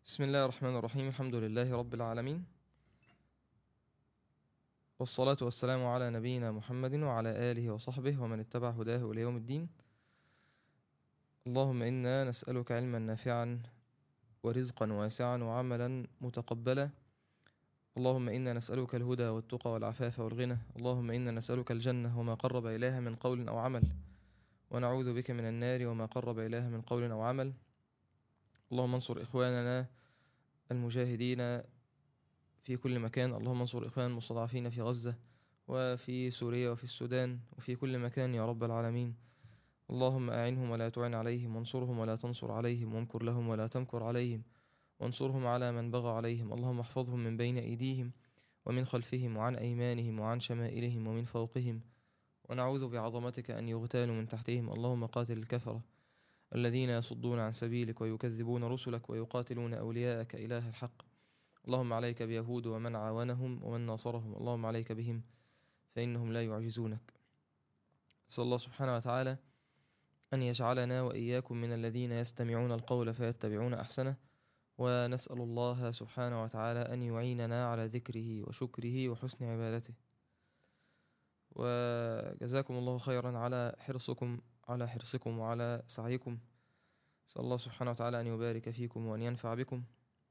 بسم الله الرحمن الرحيم الحمد لله رب العالمين والصلاة والسلام على نبينا محمد وعلى آله وصحبه ومن اتبع هداه إلى يوم الدين اللهم إنا نسألك علما نافعا ورزقا واسعا وعملا متقبلا اللهم إنا نسألك الهدى والتقى والعفاف والغنى اللهم إنا نسألك الجنة وما قرب إليها من قول أو عمل ونعوذ بك من النار وما قرب إليها من قول أو عمل اللهم انصر إخواننا المجاهدين في كل مكان اللهم انصر إخوان المستضعفين في غزة وفي سوريا وفي السودان وفي كل مكان يا رب العالمين اللهم أعنهم ولا تعن عليهم وانصرهم ولا تنصر عليهم وامكر لهم ولا تمكر عليهم وانصرهم على من بغى عليهم اللهم احفظهم من بين أيديهم ومن خلفهم وعن أيمانهم وعن شمائلهم ومن فوقهم ونعوذ بعظمتك أن يغتالوا من تحتهم اللهم قاتل الكفرة الذين يصدون عن سبيلك ويكذبون رسلك ويقاتلون أولياءك إله الحق اللهم عليك بيهود ومن عاونهم ومن ناصرهم اللهم عليك بهم فإنهم لا يعجزونك نسأل الله سبحانه وتعالى أن يجعلنا وإياكم من الذين يستمعون القول فيتبعون أحسنه ونسأل الله سبحانه وتعالى أن يعيننا على ذكره وشكره وحسن عبادته وجزاكم الله خيرا على حرصكم على حرصكم وعلى سعيكم نسأل الله سبحانه وتعالى أن يبارك فيكم وأن ينفع بكم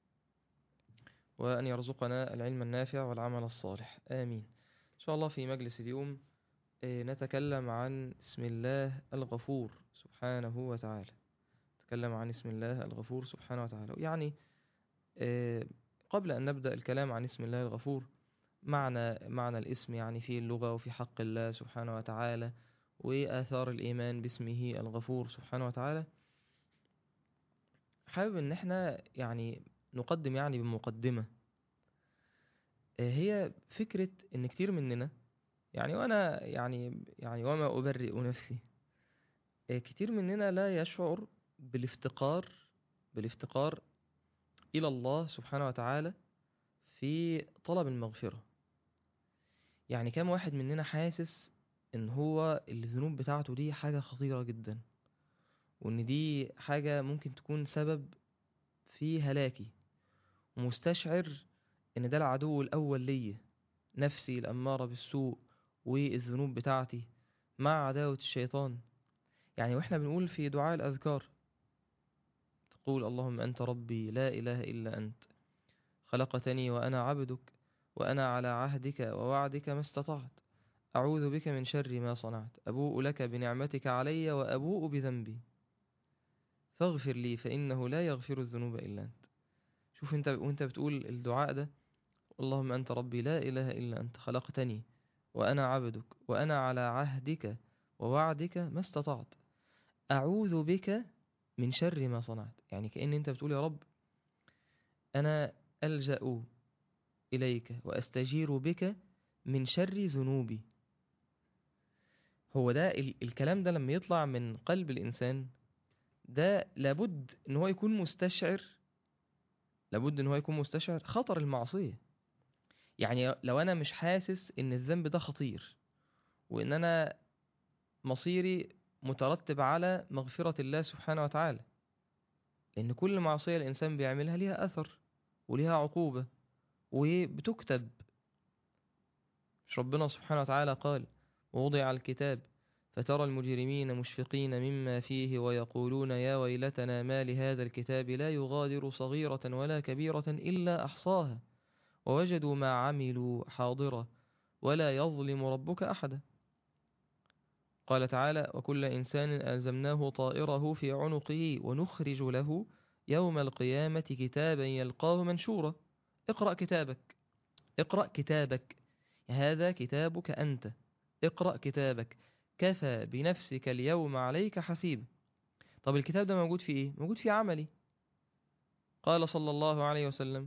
وأن يرزقنا العلم النافع والعمل الصالح آمين إن شاء الله في مجلس اليوم نتكلم عن اسم الله الغفور سبحانه وتعالى نتكلم عن اسم الله الغفور سبحانه وتعالى يعني قبل أن نبدأ الكلام عن اسم الله الغفور معنى معنى الاسم يعني في اللغة وفي حق الله سبحانه وتعالى وآثار الإيمان باسمه الغفور سبحانه وتعالى حابب ان احنا يعني نقدم يعني بمقدمة هي فكرة ان كتير مننا يعني وانا يعني يعني وما ابرئ نفسي كتير مننا لا يشعر بالافتقار بالافتقار الى الله سبحانه وتعالى في طلب المغفرة يعني كم واحد مننا حاسس ان هو الذنوب بتاعته دي حاجة خطيرة جدا وان دي حاجة ممكن تكون سبب في هلاكي ومستشعر ان ده العدو الاول ليا نفسي الامارة بالسوء والذنوب بتاعتي مع عداوة الشيطان يعني واحنا بنقول في دعاء الاذكار تقول اللهم انت ربي لا اله الا انت خلقتني وانا عبدك وانا على عهدك ووعدك ما استطعت أعوذ بك من شر ما صنعت أبوء لك بنعمتك علي وأبوء بذنبي فاغفر لي فإنه لا يغفر الذنوب إلا أنت شوف أنت وأنت بتقول الدعاء ده اللهم أنت ربي لا إله إلا أنت خلقتني وأنا عبدك وأنا على عهدك ووعدك ما استطعت أعوذ بك من شر ما صنعت يعني كأن أنت بتقول يا رب أنا ألجأ إليك وأستجير بك من شر ذنوبي هو ده الكلام ده لما يطلع من قلب الإنسان ده لابد ان هو يكون مستشعر لابد ان هو يكون مستشعر خطر المعصية يعني لو انا مش حاسس ان الذنب ده خطير وان انا مصيري مترتب على مغفرة الله سبحانه وتعالى لان كل معصية الانسان بيعملها ليها اثر وليها عقوبة وبتكتب مش ربنا سبحانه وتعالى قال ووضع الكتاب فترى المجرمين مشفقين مما فيه ويقولون يا ويلتنا ما لهذا الكتاب لا يغادر صغيرة ولا كبيرة إلا أحصاها ووجدوا ما عملوا حاضرة ولا يظلم ربك أحدا قال تعالى وكل إنسان ألزمناه طائره في عنقه ونخرج له يوم القيامة كتابا يلقاه منشورا اقرأ كتابك اقرأ كتابك هذا كتابك أنت اقرأ كتابك كفى بنفسك اليوم عليك حسيب طب الكتاب ده موجود في ايه موجود في عملي قال صلى الله عليه وسلم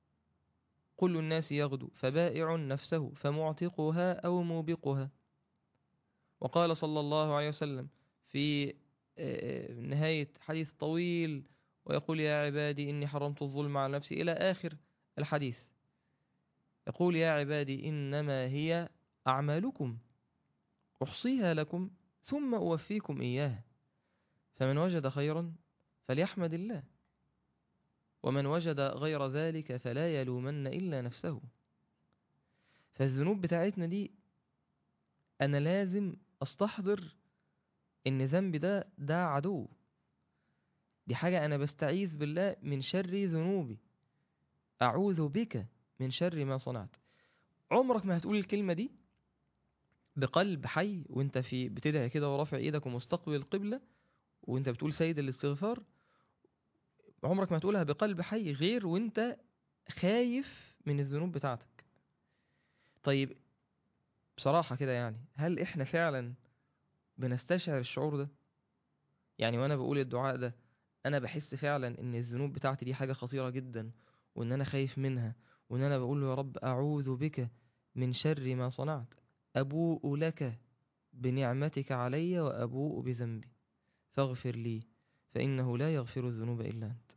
كل الناس يغدو فبائع نفسه فمعتقها أو موبقها وقال صلى الله عليه وسلم في نهاية حديث طويل ويقول يا عبادي إني حرمت الظلم على نفسي إلى آخر الحديث يقول يا عبادي إنما هي أعمالكم أحصيها لكم ثم أوفيكم إياها فمن وجد خيرا فليحمد الله ومن وجد غير ذلك فلا يلومن إلا نفسه فالذنوب بتاعتنا دي أنا لازم أستحضر إن ذنبي ده ده عدو دي حاجة أنا بستعيذ بالله من شر ذنوبي أعوذ بك من شر ما صنعت عمرك ما هتقول الكلمة دي بقلب حي وانت في بتدعي كده ورافع ايدك ومستقبل القبلة وانت بتقول سيد الاستغفار عمرك ما هتقولها بقلب حي غير وانت خايف من الذنوب بتاعتك طيب بصراحة كده يعني هل احنا فعلا بنستشعر الشعور ده يعني وانا بقول الدعاء ده انا بحس فعلا ان الذنوب بتاعتي دي حاجة خطيرة جدا وان انا خايف منها وان انا بقول له يا رب اعوذ بك من شر ما صنعت ابوء لك بنعمتك علي وابوء بذنبي فاغفر لي فانه لا يغفر الذنوب الا انت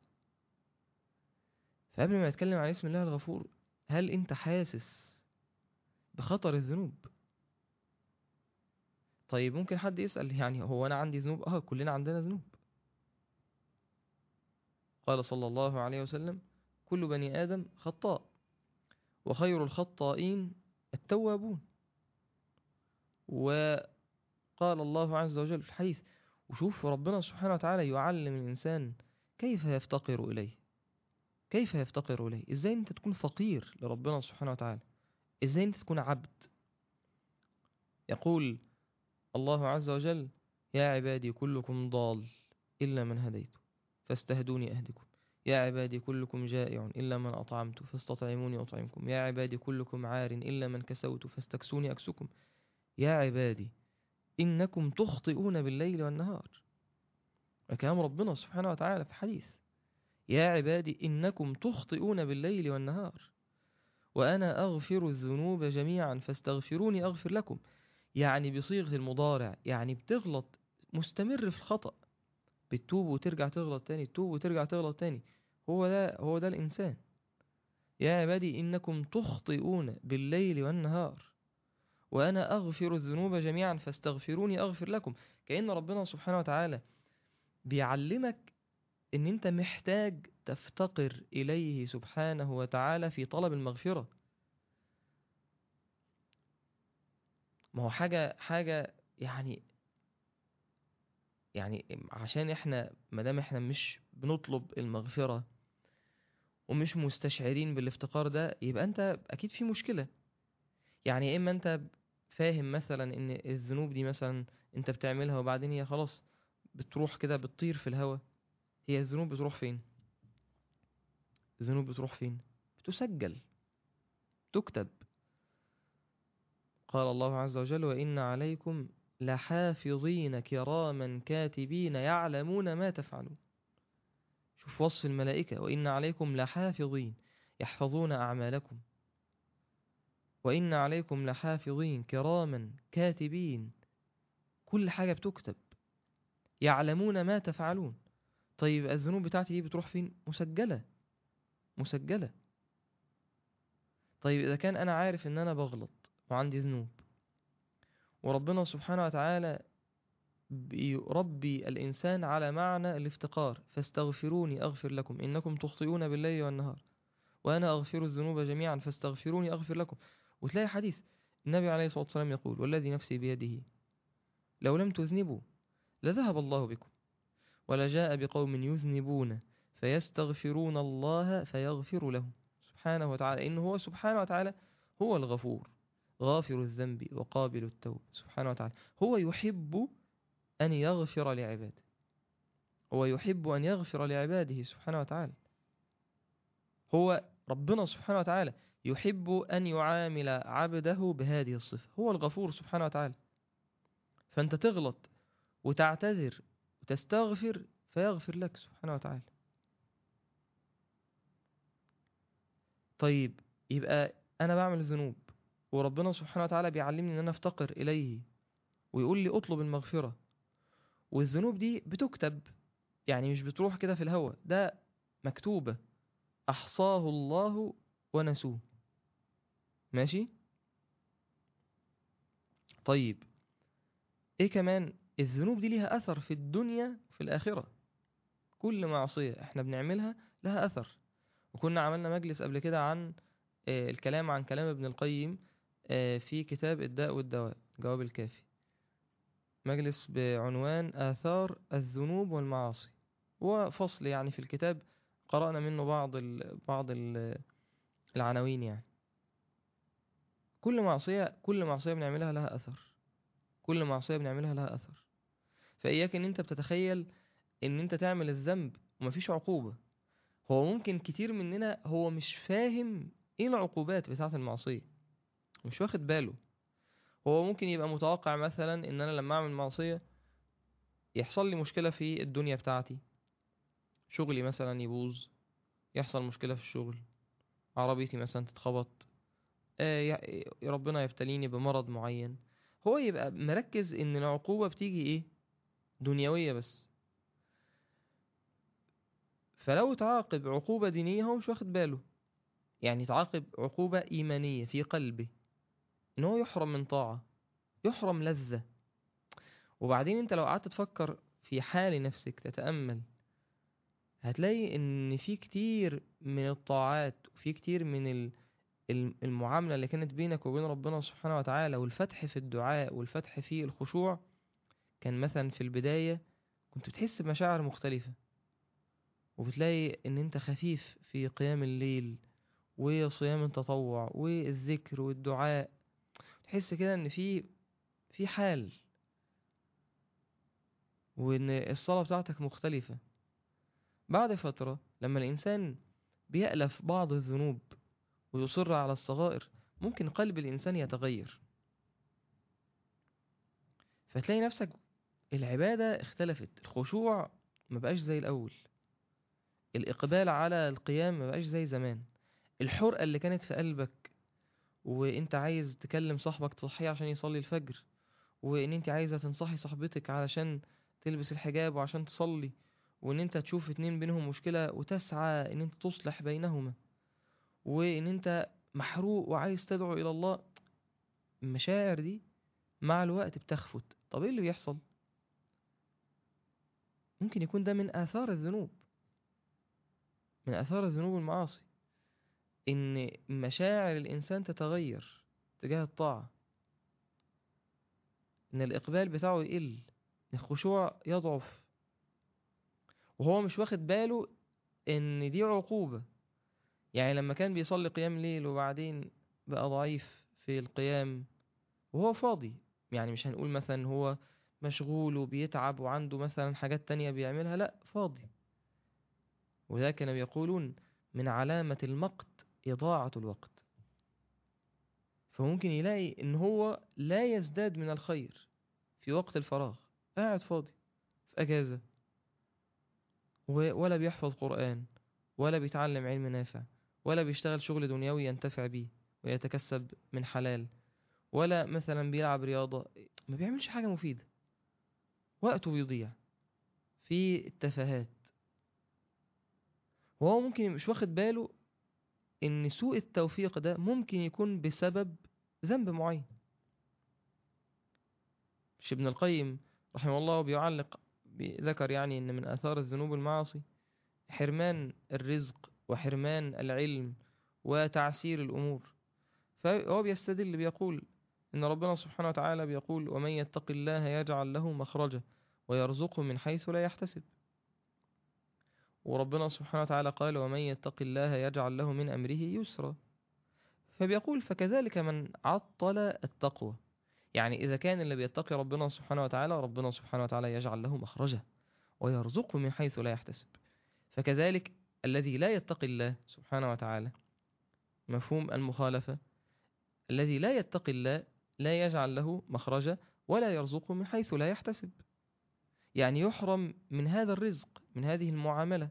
فقبل ما اتكلم عن اسم الله الغفور هل انت حاسس بخطر الذنوب طيب ممكن حد يسأل يعني هو أنا عندي ذنوب؟ آه كلنا عندنا ذنوب قال صلى الله عليه وسلم كل بني آدم خطاء وخير الخطائين التوابون وقال الله عز وجل في الحديث وشوف ربنا سبحانه وتعالى يعلم الإنسان كيف يفتقر إليه كيف يفتقر إليه إزاي أنت تكون فقير لربنا سبحانه وتعالى إزاي أنت تكون عبد يقول الله عز وجل يا عبادي كلكم ضال إلا من هديت فاستهدوني أهدكم يا عبادي كلكم جائع إلا من أطعمت فاستطعموني أطعمكم يا عبادي كلكم عار إلا من كسوت فاستكسوني أكسكم يا عبادي إنكم تخطئون بالليل والنهار وكلام ربنا سبحانه وتعالى في حديث يا عبادي إنكم تخطئون بالليل والنهار وأنا أغفر الذنوب جميعا فاستغفروني أغفر لكم يعني بصيغة المضارع يعني بتغلط مستمر في الخطأ بتتوب وترجع تغلط تاني تتوب وترجع تغلط تاني هو ده هو ده الإنسان يا عبادي إنكم تخطئون بالليل والنهار وأنا أغفر الذنوب جميعا فاستغفروني أغفر لكم كأن ربنا سبحانه وتعالى بيعلمك إن أنت محتاج تفتقر إليه سبحانه وتعالى في طلب المغفرة ما هو حاجة حاجة يعني يعني عشان احنا مادام احنا مش بنطلب المغفرة ومش مستشعرين بالافتقار ده يبقى انت اكيد في مشكلة يعني يا اما انت فاهم مثلا ان الذنوب دي مثلا انت بتعملها وبعدين هي خلاص بتروح كده بتطير في الهوا هي الذنوب بتروح فين الذنوب بتروح فين بتسجل تكتب قال الله عز وجل وإن عليكم لحافظين كراما كاتبين يعلمون ما تفعلون شوف وصف الملائكة وإن عليكم لحافظين يحفظون أعمالكم وإن عليكم لحافظين كراما كاتبين كل حاجة بتكتب يعلمون ما تفعلون طيب الذنوب بتاعتي دي بتروح فين مسجلة مسجلة طيب إذا كان أنا عارف إن أنا بغلط وعندي ذنوب وربنا سبحانه وتعالى بيربي الإنسان على معنى الافتقار فاستغفروني أغفر لكم إنكم تخطئون بالليل والنهار وأنا أغفر الذنوب جميعا فاستغفروني أغفر لكم وتلاقي حديث النبي عليه الصلاة والسلام يقول والذي نفسي بيده لو لم تذنبوا لذهب الله بكم ولجاء بقوم يذنبون فيستغفرون الله فيغفر لهم سبحانه وتعالى إنه هو سبحانه وتعالى هو الغفور غافر الذنب وقابل التوب سبحانه وتعالى هو يحب أن يغفر لعباده هو يحب أن يغفر لعباده سبحانه وتعالى هو ربنا سبحانه وتعالى يحب أن يعامل عبده بهذه الصفة هو الغفور سبحانه وتعالى فأنت تغلط وتعتذر وتستغفر فيغفر لك سبحانه وتعالى طيب يبقى أنا بعمل ذنوب وربنا سبحانه وتعالى بيعلمني ان انا افتقر اليه ويقول لي اطلب المغفرة والذنوب دي بتكتب يعني مش بتروح كده في الهوا ده مكتوبة احصاه الله ونسوه ماشي طيب ايه كمان الذنوب دي ليها اثر في الدنيا وفي الاخرة كل معصية احنا بنعملها لها أثر وكنا عملنا مجلس قبل كده عن آه، الكلام عن كلام ابن القيم آه، في كتاب الداء والدواء الجواب الكافي مجلس بعنوان آثار الذنوب والمعاصي وفصل يعني في الكتاب قرأنا منه بعض ال بعض ال العناوين يعني كل معصية كل معصية بنعملها لها أثر كل معصية بنعملها لها أثر فإياك إن أنت بتتخيل إن أنت تعمل الذنب ومفيش عقوبة هو ممكن كتير مننا هو مش فاهم إيه العقوبات بتاعة المعصية مش واخد باله هو ممكن يبقى متوقع مثلا إن أنا لما أعمل معصية يحصل لي مشكلة في الدنيا بتاعتي شغلي مثلا يبوظ يحصل مشكلة في الشغل عربيتي مثلا تتخبط آه، يع- ربنا يبتليني بمرض معين هو يبقى مركز ان العقوبة بتيجي ايه دنيوية بس فلو تعاقب عقوبة دينية هو مش واخد باله يعني تعاقب عقوبة إيمانية في قلبه إن هو يحرم من طاعة يحرم لذة وبعدين أنت لو قعدت تفكر في حال نفسك تتأمل هتلاقي إن في كتير من الطاعات وفي كتير من ال- الم- المعاملة اللي كانت بينك وبين ربنا سبحانه وتعالى والفتح في الدعاء والفتح في الخشوع كان مثلا في البداية كنت بتحس بمشاعر مختلفة وبتلاقي ان انت خفيف في قيام الليل وصيام التطوع والذكر والدعاء تحس كده ان في في حال وان الصلاة بتاعتك مختلفة بعد فترة لما الانسان بيألف بعض الذنوب ويصر على الصغائر ممكن قلب الانسان يتغير فتلاقي نفسك العبادة اختلفت الخشوع مبقاش زي الأول الإقبال على القيام مبقاش زي زمان الحرقة اللي كانت في قلبك وانت عايز تكلم صاحبك تصحيه عشان يصلي الفجر وان انت عايزة تنصحي صاحبتك علشان تلبس الحجاب وعشان تصلي وان انت تشوف اتنين بينهم مشكلة وتسعى ان انت تصلح بينهما وان انت محروق وعايز تدعو الى الله المشاعر دي مع الوقت بتخفت طب ايه اللي بيحصل ممكن يكون ده من آثار الذنوب من آثار الذنوب والمعاصي إن مشاعر الإنسان تتغير تجاه الطاعة إن الإقبال بتاعه يقل إن الخشوع يضعف وهو مش واخد باله إن دي عقوبة يعني لما كان بيصلي قيام ليل وبعدين بقى ضعيف في القيام وهو فاضي يعني مش هنقول مثلا هو مشغول وبيتعب وعنده مثلا حاجات تانية بيعملها لا فاضي وذا كانوا يقولون من علامة المقت إضاعة الوقت فممكن يلاقي إن هو لا يزداد من الخير في وقت الفراغ قاعد فاضي في أجازة و- ولا بيحفظ قرآن ولا بيتعلم علم نافع ولا بيشتغل شغل دنيوي ينتفع بيه ويتكسب من حلال ولا مثلا بيلعب رياضة ما بيعملش حاجة مفيدة وقته بيضيع في التفاهات وهو ممكن مش واخد باله ان سوء التوفيق ده ممكن يكون بسبب ذنب معين مش ابن القيم رحمه الله بيعلق ذكر يعني ان من اثار الذنوب والمعاصي حرمان الرزق وحرمان العلم وتعسير الامور فهو بيستدل بيقول ان ربنا سبحانه وتعالى بيقول ومن يتق الله يجعل له مخرجا ويرزقه من حيث لا يحتسب وربنا سبحانه وتعالى قال ومن يتق الله يجعل له من أمره يسرا فبيقول فكذلك من عطل التقوى يعني إذا كان اللي بيتقي ربنا سبحانه وتعالى ربنا سبحانه وتعالى يجعل له مخرجا ويرزقه من حيث لا يحتسب فكذلك الذي لا يتقي الله سبحانه وتعالى مفهوم المخالفة الذي لا يتقي الله لا يجعل له مخرجا ولا يرزقه من حيث لا يحتسب يعني يحرم من هذا الرزق من هذه المعاملة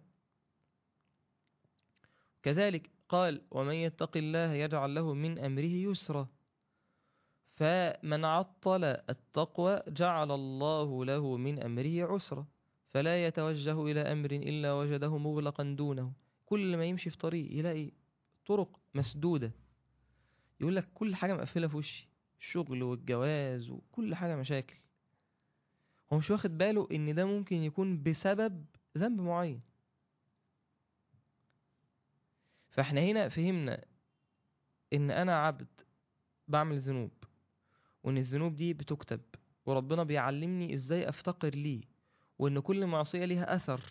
كذلك قال ومن يتق الله يجعل له من أمره يسرا فمن عطل التقوى جعل الله له من أمره عسرا فلا يتوجه إلى أمر إلا وجده مغلقا دونه كل ما يمشي في طريق يلاقي طرق مسدودة يقول لك كل حاجة مقفلة في وشي الشغل والجواز وكل حاجة مشاكل هو مش واخد باله ان ده ممكن يكون بسبب ذنب معين فاحنا هنا فهمنا ان انا عبد بعمل ذنوب وان الذنوب دي بتكتب وربنا بيعلمني ازاي افتقر ليه وان كل معصية ليها اثر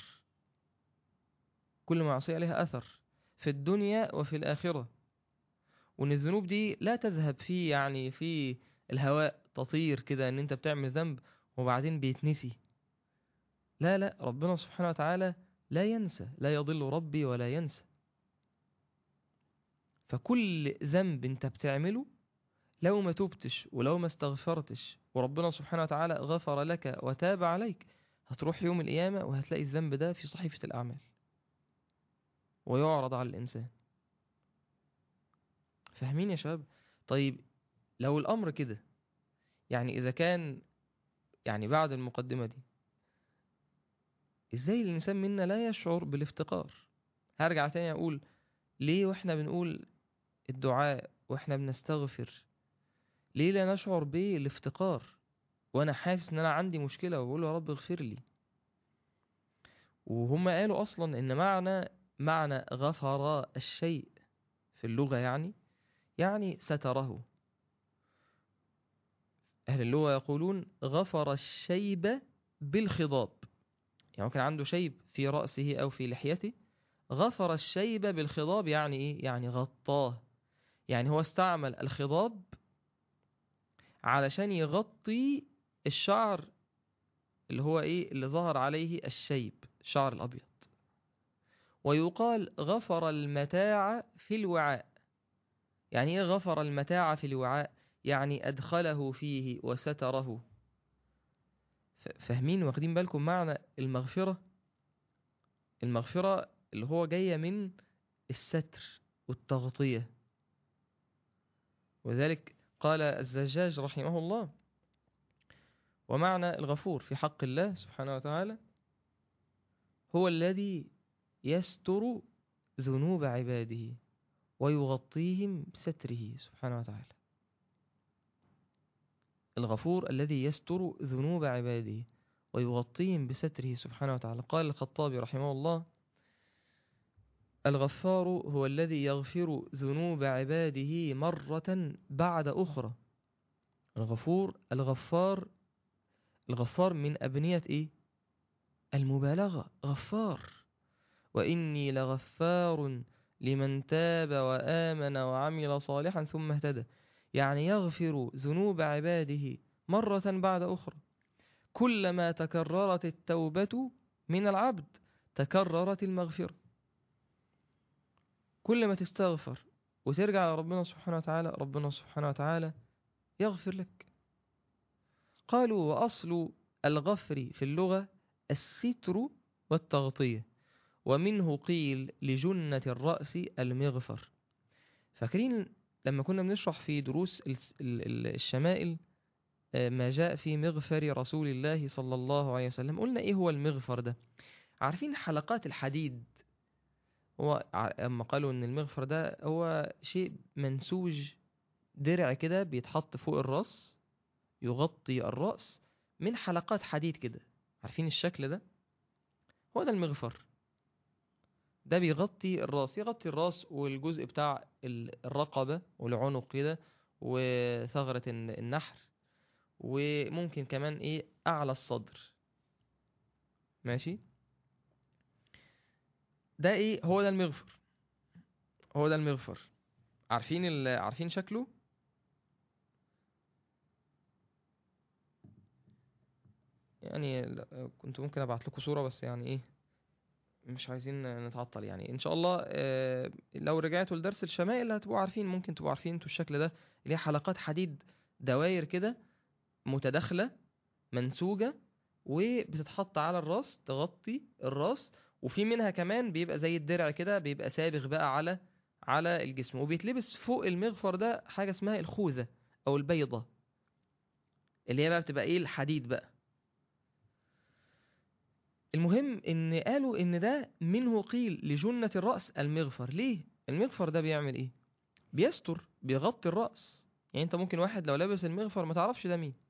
كل معصية ليها اثر في الدنيا وفي الاخرة وان الذنوب دي لا تذهب في يعني في الهواء تطير كده ان انت بتعمل ذنب وبعدين بيتنسي لا لا ربنا سبحانه وتعالى لا ينسى لا يضل ربي ولا ينسى فكل ذنب انت بتعمله لو ما تبتش ولو ما استغفرتش وربنا سبحانه وتعالى غفر لك وتاب عليك هتروح يوم القيامة وهتلاقي الذنب ده في صحيفة الأعمال ويعرض على الإنسان فاهمين يا شباب طيب لو الأمر كده يعني إذا كان يعني بعد المقدمة دي إزاي الإنسان منا لا يشعر بالافتقار هرجع تاني أقول ليه وإحنا بنقول الدعاء وإحنا بنستغفر ليه لا نشعر بالافتقار وأنا حاسس إن أنا عندي مشكلة وبقول يا رب اغفر لي وهم قالوا أصلا إن معنى معنى غفر الشيء في اللغة يعني يعني ستره أهل اللغة يقولون غفر الشيب بالخضاب يعني كان عنده شيب في رأسه أو في لحيته غفر الشيب بالخضاب يعني إيه؟ يعني غطاه يعني هو استعمل الخضاب علشان يغطي الشعر اللي هو إيه اللي ظهر عليه الشيب الشعر الأبيض ويقال غفر المتاع في الوعاء يعني إيه غفر المتاع في الوعاء يعني أدخله فيه وستره فاهمين واخدين بالكم معنى المغفرة المغفرة اللي هو جاية من الستر والتغطية وذلك قال الزجاج رحمه الله ومعنى الغفور في حق الله سبحانه وتعالى هو الذي يستر ذنوب عباده ويغطيهم بستره سبحانه وتعالى الغفور الذي يستر ذنوب عباده ويغطيهم بستره سبحانه وتعالى قال الخطابي رحمه الله الغفار هو الذي يغفر ذنوب عباده مرة بعد أخرى الغفور الغفار الغفار من أبنية إيه؟ المبالغة غفار وإني لغفار لمن تاب وآمن وعمل صالحا ثم اهتدى يعني يغفر ذنوب عباده مرة بعد أخرى كلما تكررت التوبة من العبد تكررت المغفرة كل ما تستغفر وترجع لربنا سبحانه وتعالى ربنا سبحانه وتعالى يغفر لك قالوا وأصل الغفر في اللغة الستر والتغطية ومنه قيل لجنة الرأس المغفر فاكرين لما كنا بنشرح في دروس الشمائل ما جاء في مغفر رسول الله صلى الله عليه وسلم قلنا ايه هو المغفر ده عارفين حلقات الحديد هو اما قالوا ان المغفر ده هو شيء منسوج درع كده بيتحط فوق الراس يغطي الرأس من حلقات حديد كده عارفين الشكل ده هو ده المغفر ده بيغطي الراس يغطي الراس والجزء بتاع الرقبة والعنق كده وثغرة النحر وممكن كمان ايه اعلى الصدر ماشي ده ايه هو ده المغفر هو ده المغفر عارفين عارفين شكله يعني كنت ممكن ابعت لكم صورة بس يعني ايه مش عايزين نتعطل يعني ان شاء الله لو رجعتوا لدرس الشمائل هتبقوا عارفين ممكن تبقوا عارفين انتوا الشكل ده اللي هي حلقات حديد دواير كده متداخله منسوجه وبتتحط على الراس تغطي الراس وفي منها كمان بيبقى زي الدرع كده بيبقى سابغ بقى على على الجسم وبيتلبس فوق المغفر ده حاجه اسمها الخوذه او البيضه اللي هي بقى بتبقى ايه الحديد بقى المهم ان قالوا ان ده منه قيل لجنة الرأس المغفر ليه المغفر ده بيعمل ايه بيستر بيغطي الرأس يعني انت ممكن واحد لو لابس المغفر ما تعرفش ده مين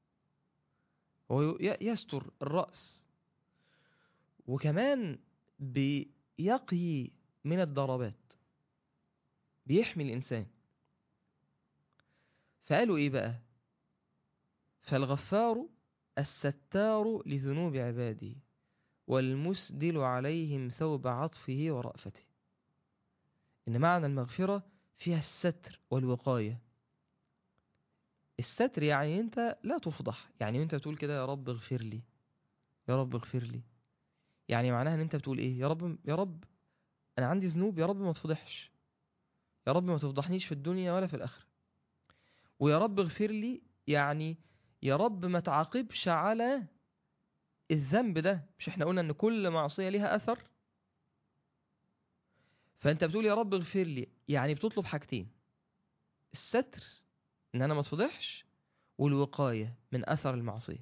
هو يستر الرأس وكمان بيقي من الضربات بيحمي الإنسان فقالوا إيه بقى فالغفار الستار لذنوب عباده والمسدل عليهم ثوب عطفه ورأفته إن معنى المغفرة فيها الستر والوقاية الستر يعني أنت لا تفضح يعني أنت بتقول كده يا رب اغفر لي يا رب اغفر لي يعني معناها أن أنت بتقول إيه يا رب يا رب أنا عندي ذنوب يا رب ما تفضحش يا رب ما تفضحنيش في الدنيا ولا في الآخرة ويا رب اغفر لي يعني يا رب ما تعاقبش على الذنب ده مش احنا قلنا ان كل معصية ليها اثر فانت بتقول يا رب اغفر لي يعني بتطلب حاجتين الستر ان انا ما اتفضحش والوقاية من اثر المعصية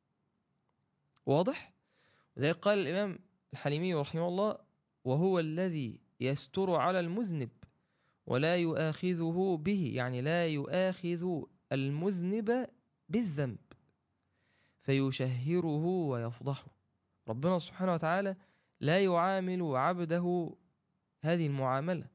واضح ذلك قال الامام الحليمي رحمه الله وهو الذي يستر على المذنب ولا يؤاخذه به يعني لا يؤاخذ المذنب بالذنب فيشهره ويفضحه ربنا سبحانه وتعالى لا يعامل عبده هذه المعاملة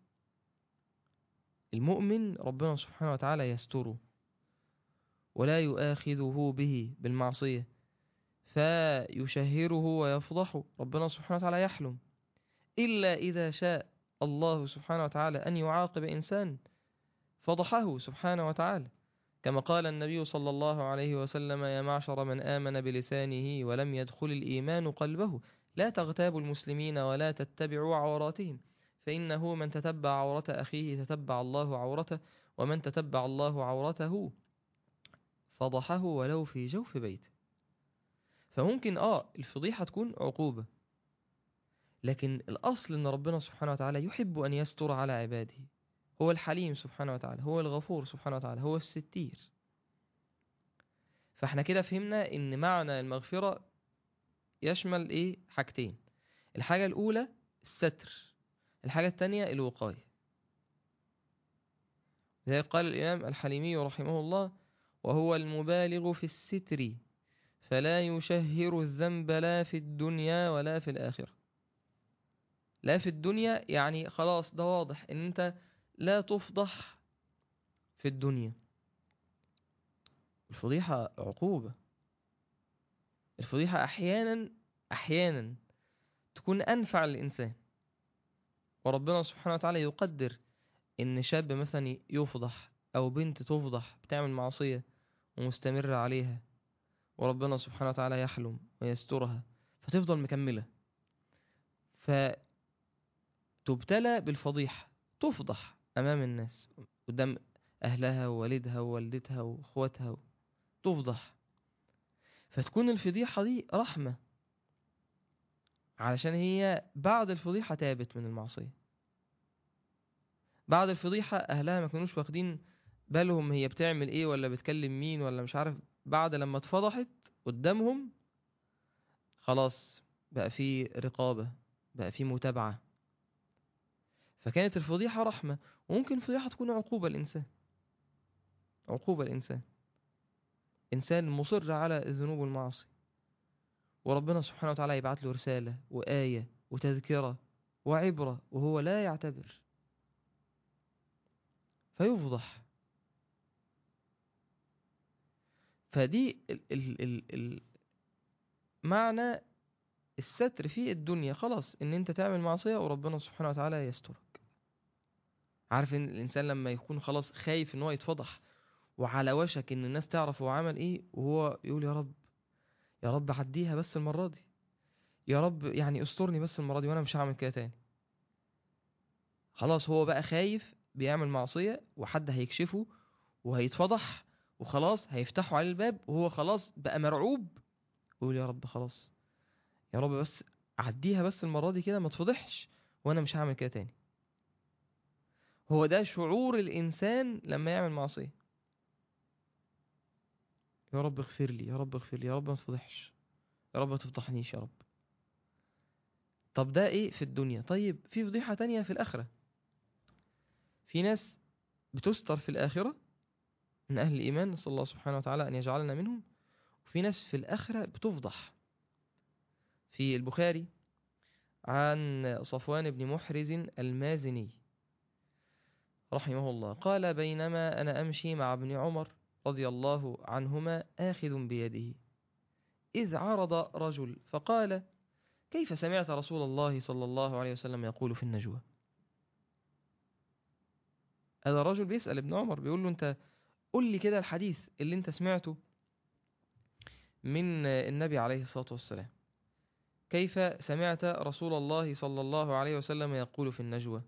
المؤمن ربنا سبحانه وتعالى يستره ولا يؤاخذه به بالمعصية فيشهره ويفضحه ربنا سبحانه وتعالى يحلم إلا إذا شاء الله سبحانه وتعالى أن يعاقب إنسان فضحه سبحانه وتعالى كما قال النبي صلى الله عليه وسلم يا معشر من آمن بلسانه ولم يدخل الإيمان قلبه لا تغتابوا المسلمين ولا تتبعوا عوراتهم فإنه من تتبع عورة أخيه تتبع الله عورته ومن تتبع الله عورته فضحه ولو في جوف بيته فممكن آه الفضيحة تكون عقوبة لكن الأصل أن ربنا سبحانه وتعالى يحب أن يستر على عباده هو الحليم سبحانه وتعالى هو الغفور سبحانه وتعالى هو الستير فاحنا كده فهمنا ان معنى المغفرة يشمل ايه حاجتين الحاجة الاولى الستر الحاجة التانية الوقاية زي قال الامام الحليمي رحمه الله وهو المبالغ في الستر فلا يشهر الذنب لا في الدنيا ولا في الآخرة لا في الدنيا يعني خلاص ده واضح ان انت لا تفضح في الدنيا الفضيحة عقوبة الفضيحة أحيانا أحيانا تكون أنفع للإنسان وربنا سبحانه وتعالى يقدر إن شاب مثلا يفضح أو بنت تفضح بتعمل معصية ومستمرة عليها وربنا سبحانه وتعالى يحلم ويسترها فتفضل مكملة فتبتلى بالفضيحة تفضح أمام الناس قدام أهلها ووالدها ووالدتها وأخواتها تفضح فتكون الفضيحة دي رحمة علشان هي بعد الفضيحة تابت من المعصية بعد الفضيحة أهلها ما كانوش واخدين بالهم هي بتعمل ايه ولا بتكلم مين ولا مش عارف بعد لما اتفضحت قدامهم خلاص بقى في رقابة بقى في متابعة فكانت الفضيحة رحمة وممكن الفضيحة تكون عقوبة الإنسان عقوبة الإنسان إنسان مصر على الذنوب والمعاصي وربنا سبحانه وتعالى يبعت له رسالة وآية وتذكرة وعبرة وهو لا يعتبر فيفضح فدي ال ال ال ال معنى الستر في الدنيا خلاص ان انت تعمل معصية وربنا سبحانه وتعالى يسترك عارف ان الانسان لما يكون خلاص خايف ان هو يتفضح وعلى وشك ان الناس تعرف هو عمل ايه وهو يقول يا رب يا رب عديها بس المرة دي يا رب يعني استرني بس المرة دي وانا مش هعمل كده تاني خلاص هو بقى خايف بيعمل معصية وحد هيكشفه وهيتفضح وخلاص هيفتحوا عليه الباب وهو خلاص بقى مرعوب ويقول يا رب خلاص يا رب بس عديها بس المرة دي كده ما تفضحش وانا مش هعمل كده تاني هو ده شعور الانسان لما يعمل معصية يا رب اغفر لي يا رب اغفر لي يا رب ما تفضحش يا رب ما تفضحنيش يا رب طب ده ايه في الدنيا طيب في فضيحة تانية في الاخرة في ناس بتستر في الاخرة من اهل الايمان نسأل الله سبحانه وتعالى ان يجعلنا منهم وفي ناس في الاخرة بتفضح في البخاري عن صفوان بن محرز المازني رحمه الله قال بينما أنا أمشي مع ابن عمر رضي الله عنهما آخذ بيده إذ عرض رجل فقال كيف سمعت رسول الله صلى الله عليه وسلم يقول في النجوى هذا الرجل بيسأل ابن عمر بيقول له أنت قل لي كده الحديث اللي أنت سمعته من النبي عليه الصلاة والسلام كيف سمعت رسول الله صلى الله عليه وسلم يقول في النجوى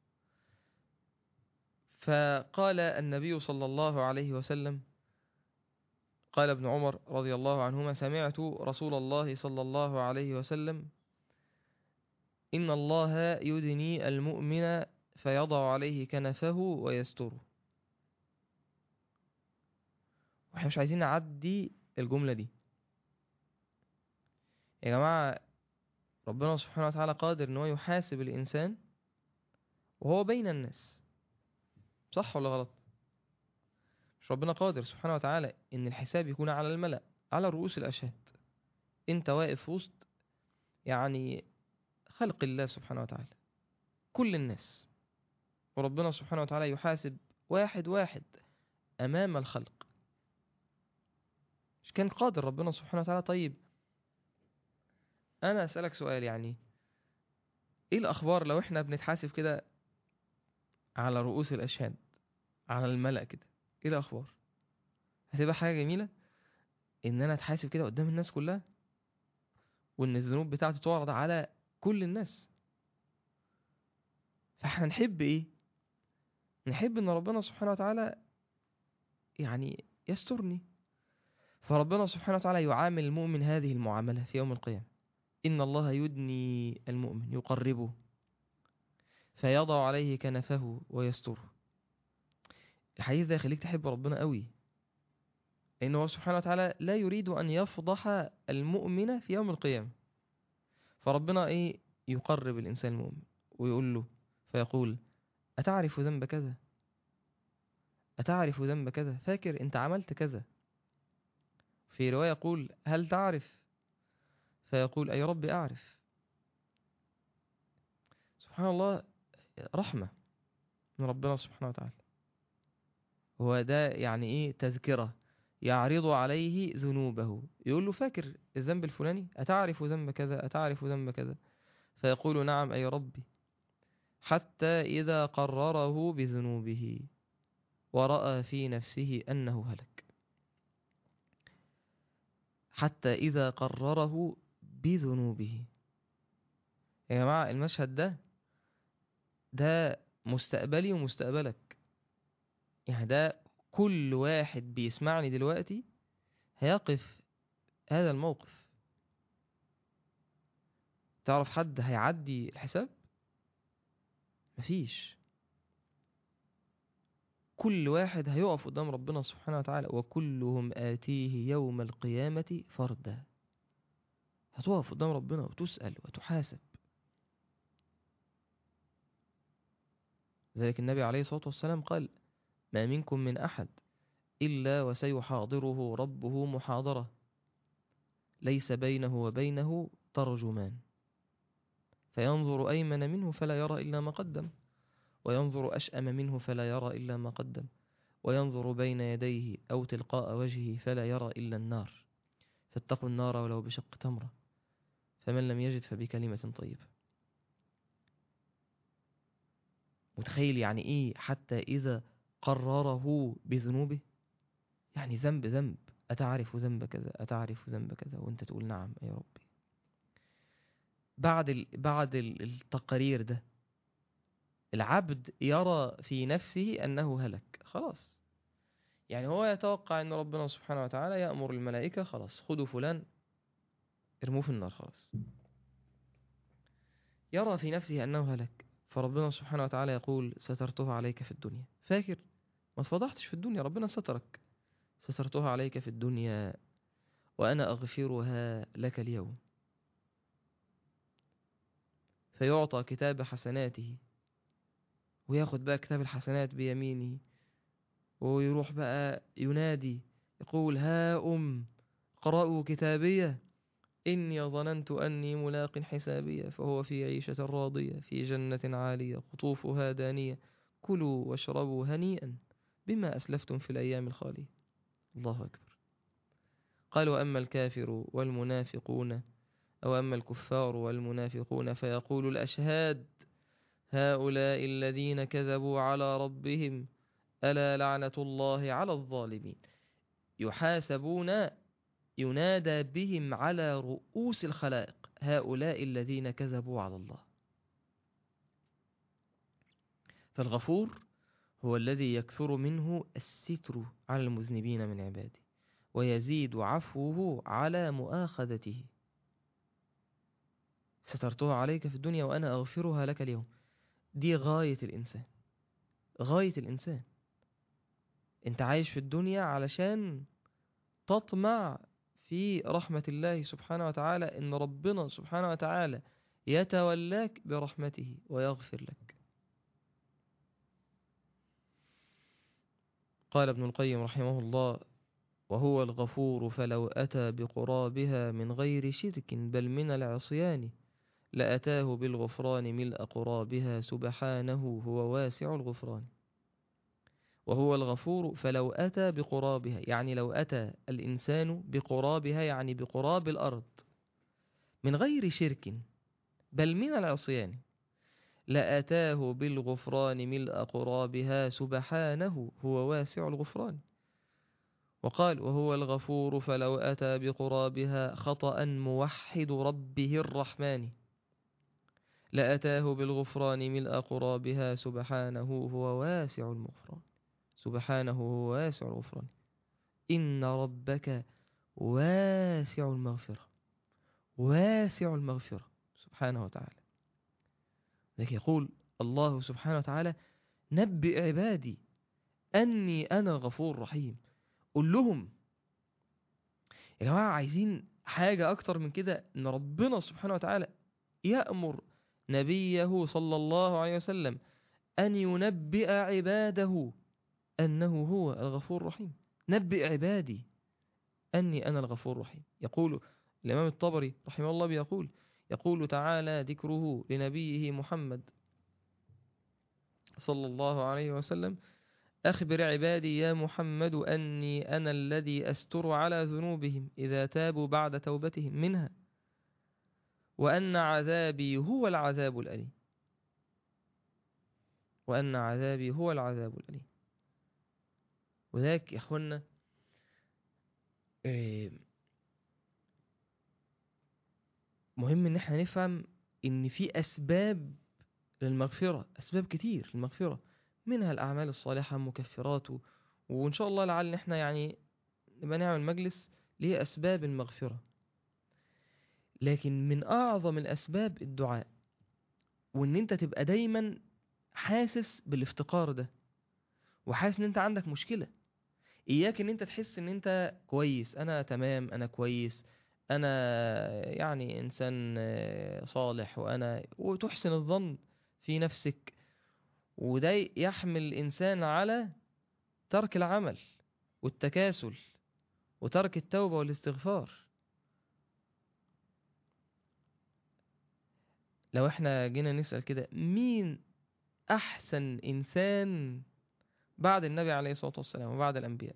فقال النبي صلى الله عليه وسلم قال ابن عمر رضي الله عنهما سمعت رسول الله صلى الله عليه وسلم إن الله يدني المؤمن فيضع عليه كنفه ويستره واحنا مش عايزين نعدي الجملة دي يا جماعة ربنا سبحانه وتعالى قادر ان هو يحاسب الإنسان وهو بين الناس صح ولا غلط مش ربنا قادر سبحانه وتعالى ان الحساب يكون على الملأ على رؤوس الأشهاد انت واقف وسط يعني خلق الله سبحانه وتعالى كل الناس وربنا سبحانه وتعالى يحاسب واحد واحد أمام الخلق مش كان قادر ربنا سبحانه وتعالى طيب أنا أسألك سؤال يعني إيه الأخبار لو إحنا بنتحاسب كده على رؤوس الأشهاد على الملأ كده إيه الأخبار هتبقى حاجة جميلة إن أنا أتحاسب كده قدام الناس كلها وإن الذنوب بتاعتي تعرض على كل الناس فإحنا نحب إيه نحب إن ربنا سبحانه وتعالى يعني يسترني فربنا سبحانه وتعالى يعامل المؤمن هذه المعاملة في يوم القيامة إن الله يدني المؤمن يقربه فيضع عليه كنفه ويستره الحديث ده يخليك تحب ربنا قوي لأن هو سبحانه وتعالى لا يريد أن يفضح المؤمن في يوم القيامة فربنا إيه يقرب الإنسان المؤمن ويقول له فيقول أتعرف ذنب كذا أتعرف ذنب كذا فاكر أنت عملت كذا في رواية يقول هل تعرف فيقول أي رب أعرف سبحان الله رحمة من ربنا سبحانه وتعالى هو ده يعني إيه تذكرة يعرض عليه ذنوبه يقول له فاكر الذنب الفلاني أتعرف ذنب كذا أتعرف ذنب كذا فيقول نعم أي ربي حتى إذا قرره بذنوبه ورأى في نفسه أنه هلك حتى إذا قرره بذنوبه يا جماعة المشهد ده ده مستقبلي ومستقبلك يعني ده كل واحد بيسمعني دلوقتي هيقف هذا الموقف تعرف حد هيعدي الحساب مفيش كل واحد هيقف قدام ربنا سبحانه وتعالى وكلهم آتيه يوم القيامة فردا هتقف قدام ربنا وتسأل وتحاسب ذلك النبي عليه الصلاة والسلام قال ما منكم من أحد إلا وسيحاضره ربه محاضرة ليس بينه وبينه ترجمان فينظر أيمن منه فلا يرى إلا ما قدم وينظر أشأم منه فلا يرى إلا ما قدم وينظر بين يديه أو تلقاء وجهه فلا يرى إلا النار فاتقوا النار ولو بشق تمرة فمن لم يجد فبكلمة طيبة متخيل يعني إيه حتى إذا قرره بذنوبه يعني ذنب ذنب أتعرف ذنب كذا أتعرف ذنب كذا وأنت تقول نعم يا ربي بعد ال... بعد ال- التقرير ده العبد يرى في نفسه أنه هلك خلاص يعني هو يتوقع أن ربنا سبحانه وتعالى يأمر الملائكة خلاص خذوا فلان ارموه في النار خلاص يرى في نفسه أنه هلك فربنا سبحانه وتعالى يقول سترتها عليك في الدنيا فاكر ما اتفضحتش في الدنيا ربنا سترك سترتها عليك في الدنيا وأنا أغفرها لك اليوم فيعطى كتاب حسناته وياخد بقى كتاب الحسنات بيمينه ويروح بقى ينادي يقول ها أم قرأوا كتابية إني ظننت أني ملاق حسابية فهو في عيشة راضية في جنة عالية قطوفها دانية كلوا واشربوا هنيئا بما أسلفتم في الأيام الخالية الله أكبر قال وأما الكافر والمنافقون أو أما الكفار والمنافقون فيقول الأشهاد هؤلاء الذين كذبوا على ربهم ألا لعنة الله على الظالمين يحاسبون ينادى بهم على رؤوس الخلائق هؤلاء الذين كذبوا على الله فالغفور هو الذي يكثر منه الستر على المذنبين من عباده ويزيد عفوه على مؤاخذته سترتها عليك في الدنيا وأنا أغفرها لك اليوم دي غاية الإنسان غاية الإنسان أنت عايش في الدنيا علشان تطمع في رحمة الله سبحانه وتعالى إن ربنا سبحانه وتعالى يتولاك برحمته ويغفر لك قال ابن القيم رحمه الله وهو الغفور فلو أتى بقرابها من غير شرك بل من العصيان لأتاه بالغفران ملء قرابها سبحانه هو واسع الغفران وهو الغفور فلو أتى بقرابها يعني لو أتى الإنسان بقرابها يعني بقراب الأرض من غير شرك بل من العصيان لأتاه بالغفران ملء قرابها سبحانه هو واسع الغفران وقال وهو الغفور فلو أتى بقرابها خطأ موحد ربه الرحمن لأتاه بالغفران ملء قرابها سبحانه هو واسع المغفران سبحانه هو واسع الغفران إن ربك واسع المغفرة واسع المغفرة سبحانه وتعالى لذلك يقول الله سبحانه وتعالى نبئ عبادي أني أنا غفور رحيم قل لهم يا جماعة عايزين حاجة أكتر من كده إن ربنا سبحانه وتعالى يأمر نبيه صلى الله عليه وسلم أن ينبئ عباده أنه هو الغفور الرحيم نبئ عبادي أني أنا الغفور الرحيم يقول الإمام الطبري رحمه الله بيقول يقول تعالى ذكره لنبيه محمد صلى الله عليه وسلم أخبر عبادي يا محمد أني أنا الذي أستر على ذنوبهم إذا تابوا بعد توبتهم منها وأن عذابي هو العذاب الأليم وأن عذابي هو العذاب الأليم وذاك يا أخوانا مهم إن احنا نفهم إن في أسباب للمغفرة أسباب كتير للمغفرة منها الأعمال الصالحة مكفرات وإن شاء الله لعل احنا يعني نبقى نعمل مجلس ليه أسباب المغفرة لكن من أعظم الأسباب الدعاء وإن أنت تبقى دايما حاسس بالافتقار ده وحاسس إن أنت عندك مشكلة إياك إن أنت تحس إن أنت كويس أنا تمام أنا كويس أنا يعني إنسان صالح وأنا وتحسن الظن في نفسك وده يحمل الإنسان على ترك العمل والتكاسل وترك التوبة والاستغفار لو احنا جينا نسأل كده مين أحسن إنسان بعد النبي عليه الصلاة والسلام وبعد الأنبياء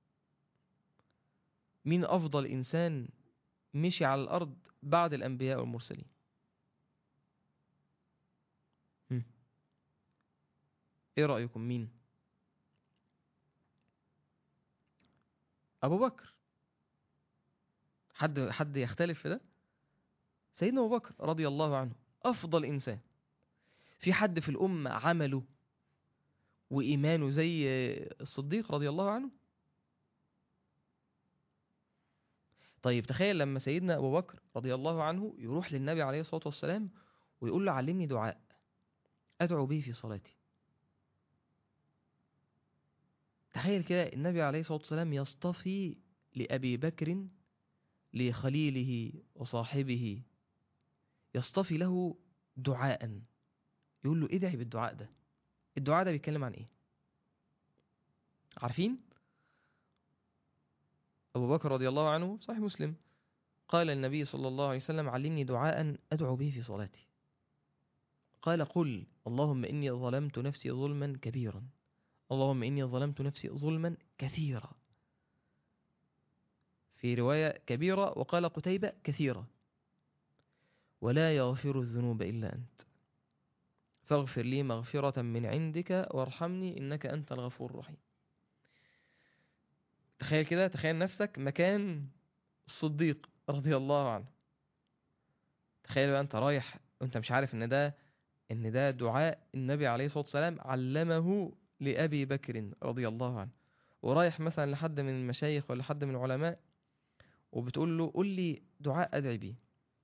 مين أفضل إنسان مشي على الأرض بعد الأنبياء والمرسلين هم. إيه رأيكم مين أبو بكر حد حد يختلف في ده سيدنا أبو بكر رضي الله عنه أفضل إنسان في حد في الأمة عمله وإيمانه زي الصديق رضي الله عنه طيب تخيل لما سيدنا أبو بكر رضي الله عنه يروح للنبي عليه الصلاة والسلام ويقول له علمني دعاء أدعو به في صلاتي تخيل كده النبي عليه الصلاة والسلام يصطفي لأبي بكر لخليله وصاحبه يصطفي له دعاء يقول له ادعي بالدعاء ده الدعاء ده بيتكلم عن ايه عارفين أبو بكر رضي الله عنه صحيح مسلم قال النبي صلى الله عليه وسلم علمني دعاء أدعو به في صلاتي قال قل اللهم إني ظلمت نفسي ظلما كبيرا اللهم إني ظلمت نفسي ظلما كثيرا في رواية كبيرة وقال قتيبة كثيرة ولا يغفر الذنوب إلا أنت فاغفر لي مغفرة من عندك وارحمني إنك أنت الغفور الرحيم تخيل كده تخيل نفسك مكان الصديق رضي الله عنه تخيل بقى انت رايح وانت مش عارف ان ده ان ده دعاء النبي عليه الصلاة والسلام علمه لأبي بكر رضي الله عنه ورايح مثلا لحد من المشايخ ولا حد من العلماء وبتقول له قول لي دعاء أدعي بيه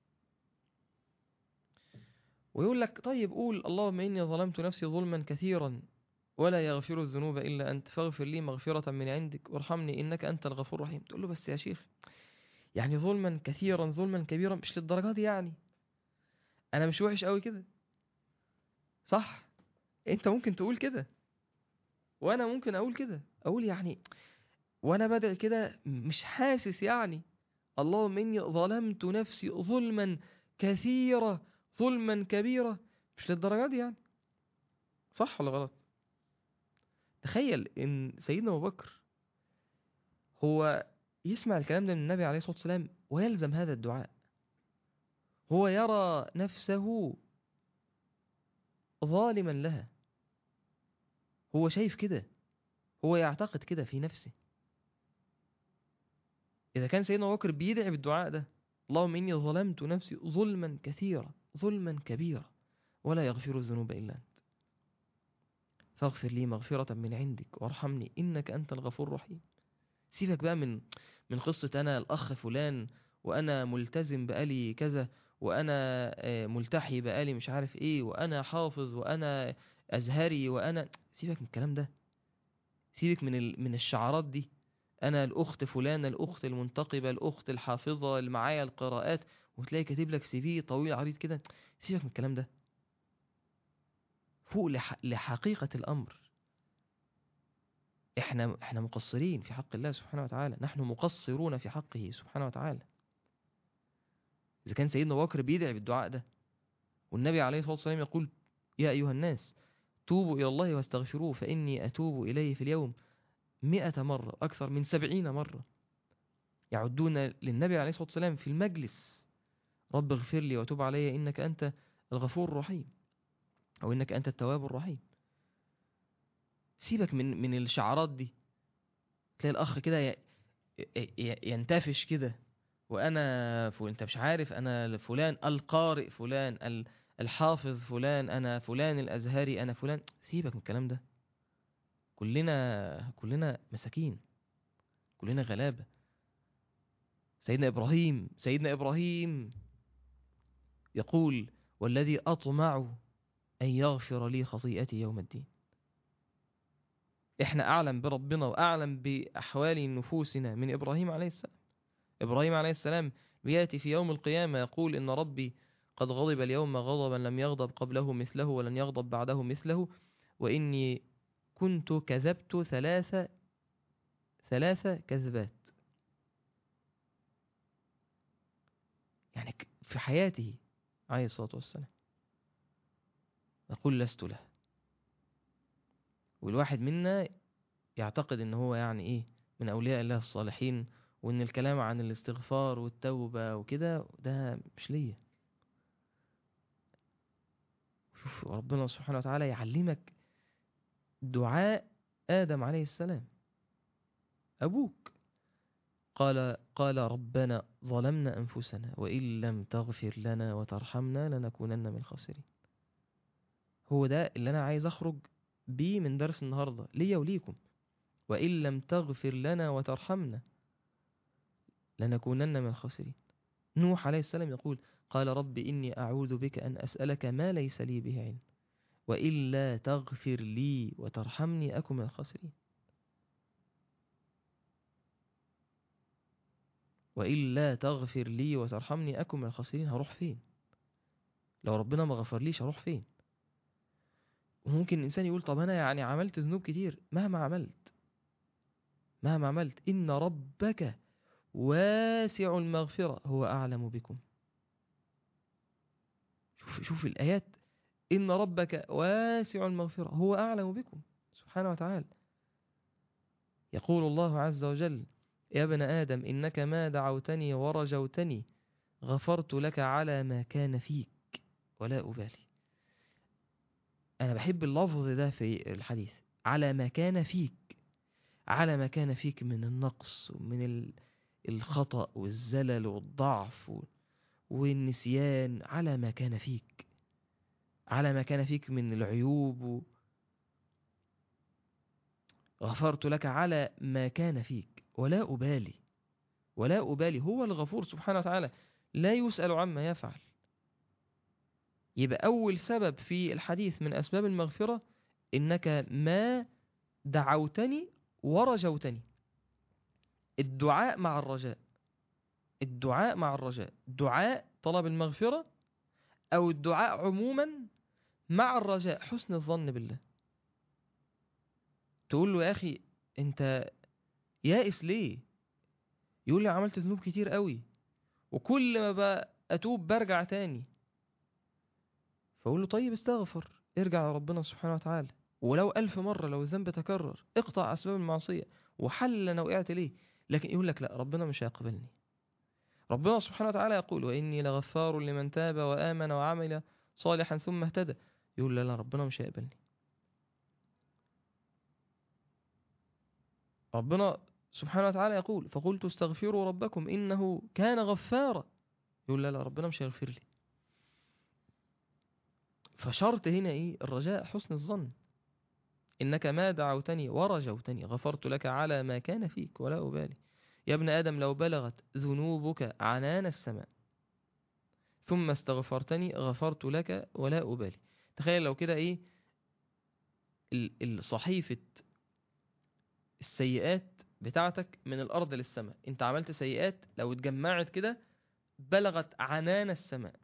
ويقول لك طيب قول اللهم إني ظلمت نفسي ظلما كثيرا ولا يغفر الذنوب إلا أنت فاغفر لي مغفرة من عندك وارحمني إنك أنت الغفور الرحيم تقول له بس يا شيخ يعني ظلما كثيرا ظلما كبيرا مش للدرجة دي يعني أنا مش وحش قوي كده صح أنت ممكن تقول كده وأنا ممكن أقول كده أقول يعني وأنا بدعي كده مش حاسس يعني اللهم إني ظلمت نفسي ظلما كثيرا ظلما كبيرا مش للدرجة دي يعني صح ولا غلط تخيل ان سيدنا ابو بكر هو يسمع الكلام ده من النبي عليه الصلاه والسلام ويلزم هذا الدعاء هو يرى نفسه ظالما لها هو شايف كده هو يعتقد كده في نفسه اذا كان سيدنا ابو بكر بيدعي بالدعاء ده اللهم اني ظلمت نفسي ظلما كثيرا ظلما كبيرا ولا يغفر الذنوب الا انت فاغفر لي مغفرة من عندك وارحمني إنك أنت الغفور الرحيم سيبك بقى من من قصة أنا الأخ فلان وأنا ملتزم بقالي كذا وأنا ملتحي بقالي مش عارف إيه وأنا حافظ وأنا أزهري وأنا سيبك من الكلام ده سيبك من ال... من الشعارات دي أنا الأخت فلانة الأخت المنتقبة الأخت الحافظة اللي معايا القراءات وتلاقي كاتب لك سي في طويل عريض كده سيبك من الكلام ده فوق لح... لحقيقة الأمر إحنا إحنا مقصرين في حق الله سبحانه وتعالى نحن مقصرون في حقه سبحانه وتعالى إذا كان سيدنا أبو بكر بيدعي بالدعاء ده والنبي عليه الصلاة والسلام يقول يا أيها الناس توبوا إلى الله واستغفروه فإني أتوب إليه في اليوم مئة مرة أكثر من سبعين مرة يعدون للنبي عليه الصلاة والسلام في المجلس رب اغفر لي وتوب علي إنك أنت الغفور الرحيم أو إنك أنت التواب الرحيم سيبك من من الشعارات دي تلاقي الأخ كده ينتفش كده وأنا فل... أنت مش عارف أنا فلان القارئ فلان الحافظ فلان أنا فلان الأزهري أنا فلان سيبك من الكلام ده كلنا كلنا مساكين كلنا غلابة سيدنا إبراهيم سيدنا إبراهيم يقول والذي أطمع أن يغفر لي خطيئتي يوم الدين إحنا أعلم بربنا وأعلم بأحوال نفوسنا من إبراهيم عليه السلام إبراهيم عليه السلام بيأتي في يوم القيامة يقول إن ربي قد غضب اليوم غضبا لم يغضب قبله مثله ولن يغضب بعده مثله وإني كنت كذبت ثلاث ثلاث كذبات يعني في حياته عليه الصلاة والسلام يقول لست له والواحد منا يعتقد ان هو يعني ايه من اولياء الله الصالحين وان الكلام عن الاستغفار والتوبة وكده ده مش ليا شوف ربنا سبحانه وتعالى يعلمك دعاء آدم عليه السلام أبوك قال قال ربنا ظلمنا أنفسنا وإن لم تغفر لنا وترحمنا لنكونن من الخاسرين هو ده اللي أنا عايز أخرج بيه من درس النهاردة ليا وليكم وإن لم تغفر لنا وترحمنا لنكونن من الخاسرين نوح عليه السلام يقول قال رب إني أعوذ بك أن أسألك ما ليس لي به علم وإلا تغفر لي وترحمني أكن من الخاسرين وإلا تغفر لي وترحمني أكن من الخاسرين هروح فين لو ربنا ما غفرليش هروح فين وممكن الإنسان يقول طب أنا يعني عملت ذنوب كتير مهما عملت مهما عملت إن ربك واسع المغفرة هو أعلم بكم شوف, شوف الآيات إن ربك واسع المغفرة هو أعلم بكم سبحانه وتعالى يقول الله عز وجل يا ابن آدم إنك ما دعوتني ورجوتني غفرت لك على ما كان فيك ولا أبالي أنا بحب اللفظ ده في الحديث على ما كان فيك على ما كان فيك من النقص ومن ال- الخطأ والزلل والضعف و- والنسيان على ما كان فيك على ما كان فيك من العيوب و- غفرت لك على ما كان فيك ولا أبالي ولا أبالي هو الغفور سبحانه وتعالى لا يسأل عما يفعل يبقى أول سبب في الحديث من أسباب المغفرة إنك ما دعوتني ورجوتني الدعاء مع الرجاء الدعاء مع الرجاء دعاء طلب المغفرة أو الدعاء عموما مع الرجاء حسن الظن بالله تقول له يا أخي أنت يائس ليه يقول لي عملت ذنوب كتير قوي وكل ما بقى أتوب برجع تاني فأقول له طيب استغفر ارجع لربنا سبحانه وتعالى ولو ألف مرة لو الذنب تكرر اقطع أسباب المعصية وحل أنا وقعت ليه لكن يقول لك لا ربنا مش هيقبلني ربنا سبحانه وتعالى يقول وإني لغفار لمن تاب وآمن وعمل صالحا ثم اهتدى يقول لا لا ربنا مش هيقبلني ربنا سبحانه وتعالى يقول فقلت استغفروا ربكم إنه كان غفارا يقول لا لا ربنا مش هيغفر لي فشرط هنا إيه الرجاء حسن الظن إنك ما دعوتني ورجوتني غفرت لك على ما كان فيك ولا أبالي يا ابن آدم لو بلغت ذنوبك عنان السماء ثم استغفرتني غفرت لك ولا أبالي تخيل لو كده إيه ال- الصحيفة السيئات بتاعتك من الأرض للسماء أنت عملت سيئات لو اتجمعت كده بلغت عنان السماء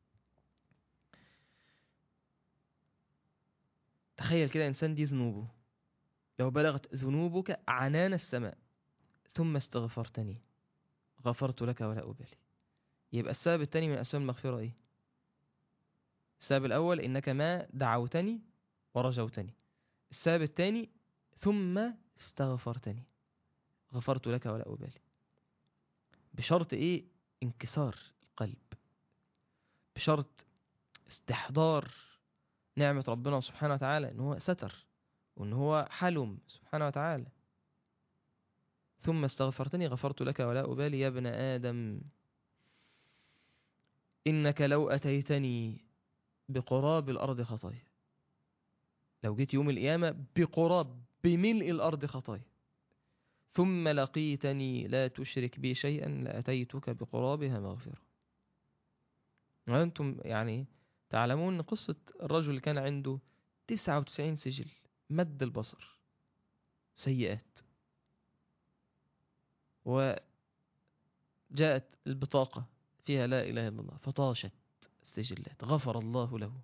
تخيل كده إنسان دي ذنوبه لو بلغت ذنوبك عنان السماء ثم استغفرتني غفرت لك ولا أبالي يبقى السبب الثاني من أسباب المغفرة إيه السبب الأول إنك ما دعوتني ورجوتني السبب الثاني ثم استغفرتني غفرت لك ولا أبالي بشرط إيه انكسار القلب بشرط استحضار نعمة ربنا سبحانه وتعالى إن هو ستر وإن هو حلم سبحانه وتعالى ثم استغفرتني غفرت لك ولا أبالي يا ابن آدم إنك لو أتيتني بقراب الأرض خطايا لو جيت يوم القيامة بقراب بملء الأرض خطايا ثم لقيتني لا تشرك بي شيئا لأتيتك بقرابها مغفرة وأنتم يعني تعلمون أن قصة الرجل اللي كان عنده 99 سجل مد البصر سيئات وجاءت البطاقة فيها لا إله إلا الله فطاشت السجلات غفر الله له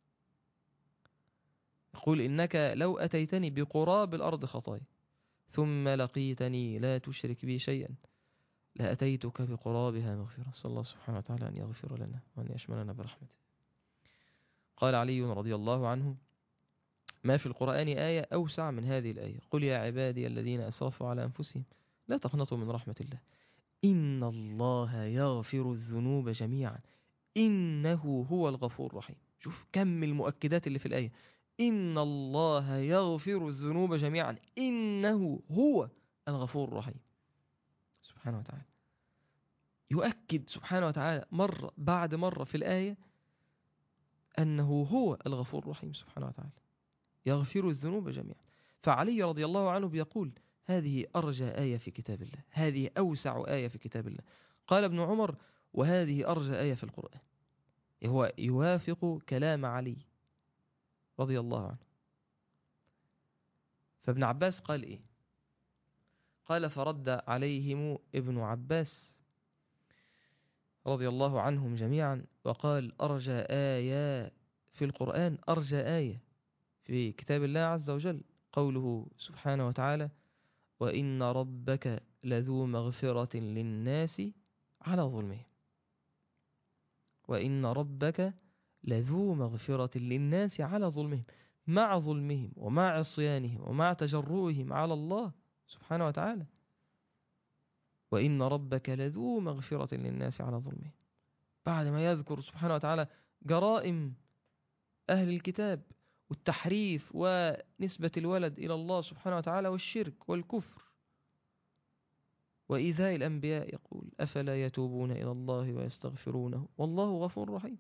يقول إنك لو أتيتني بقراب الأرض خطايا ثم لقيتني لا تشرك بي شيئا لأتيتك بقرابها مغفرة صلى الله سبحانه وتعالى أن يغفر لنا وأن يشملنا برحمته قال علي رضي الله عنه ما في القرآن آية أوسع من هذه الآية قل يا عبادي الذين أسرفوا على أنفسهم لا تقنطوا من رحمة الله إن الله يغفر الذنوب جميعا إنه هو الغفور الرحيم شوف كم المؤكدات اللي في الآية إن الله يغفر الذنوب جميعا إنه هو الغفور الرحيم سبحانه وتعالى يؤكد سبحانه وتعالى مرة بعد مرة في الآية أنه هو الغفور الرحيم سبحانه وتعالى يغفر الذنوب جميعا فعلي رضي الله عنه بيقول هذه أرجى آية في كتاب الله هذه أوسع آية في كتاب الله قال ابن عمر وهذه أرجى آية في القرآن هو يوافق كلام علي رضي الله عنه فابن عباس قال إيه قال فرد عليهم ابن عباس رضي الله عنهم جميعا وقال أرجى آية في القرآن أرجى آية في كتاب الله عز وجل قوله سبحانه وتعالى وإن ربك لذو مغفرة للناس على ظلمهم وإن ربك لذو مغفرة للناس على ظلمهم مع ظلمهم ومع عصيانهم ومع تجرؤهم على الله سبحانه وتعالى وإن ربك لذو مغفرة للناس على ظلمهم بعد ما يذكر سبحانه وتعالى جرائم أهل الكتاب والتحريف ونسبة الولد إلى الله سبحانه وتعالى والشرك والكفر وإيذاء الأنبياء يقول أفلا يتوبون إلى الله ويستغفرونه والله غفور رحيم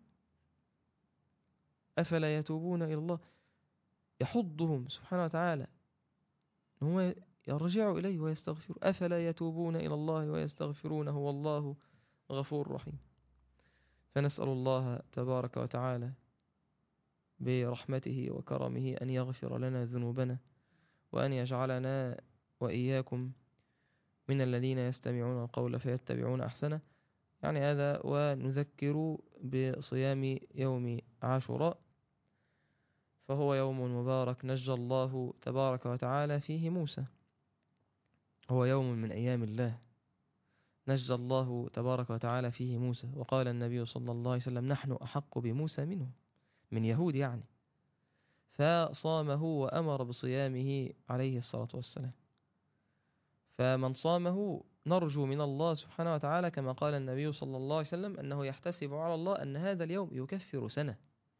أفلا يتوبون إلى الله يحضهم سبحانه وتعالى أن هو يرجعوا إليه ويستغفروا أفلا يتوبون إلى الله ويستغفرونه والله غفور رحيم فنسأل الله تبارك وتعالى برحمته وكرمه أن يغفر لنا ذنوبنا وأن يجعلنا وإياكم من الذين يستمعون القول فيتبعون أحسنه يعني هذا ونذكر بصيام يوم عاشوراء فهو يوم مبارك نجى الله تبارك وتعالى فيه موسى هو يوم من أيام الله نجى الله تبارك وتعالى فيه موسى وقال النبي صلى الله عليه وسلم نحن أحق بموسى منه من يهود يعني فصامه وأمر بصيامه عليه الصلاة والسلام فمن صامه نرجو من الله سبحانه وتعالى كما قال النبي صلى الله عليه وسلم أنه يحتسب على الله أن هذا اليوم يكفر سنة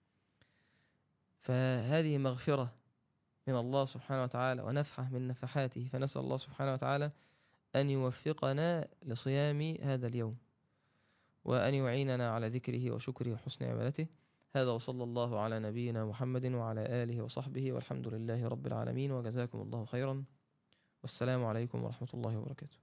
فهذه مغفرة من الله سبحانه وتعالى ونفحة من نفحاته فنسأل الله سبحانه وتعالى أن يوفقنا لصيام هذا اليوم وأن يعيننا على ذكره وشكره وحسن عبادته هذا وصلى الله على نبينا محمد وعلى آله وصحبه والحمد لله رب العالمين وجزاكم الله خيرا والسلام عليكم ورحمة الله وبركاته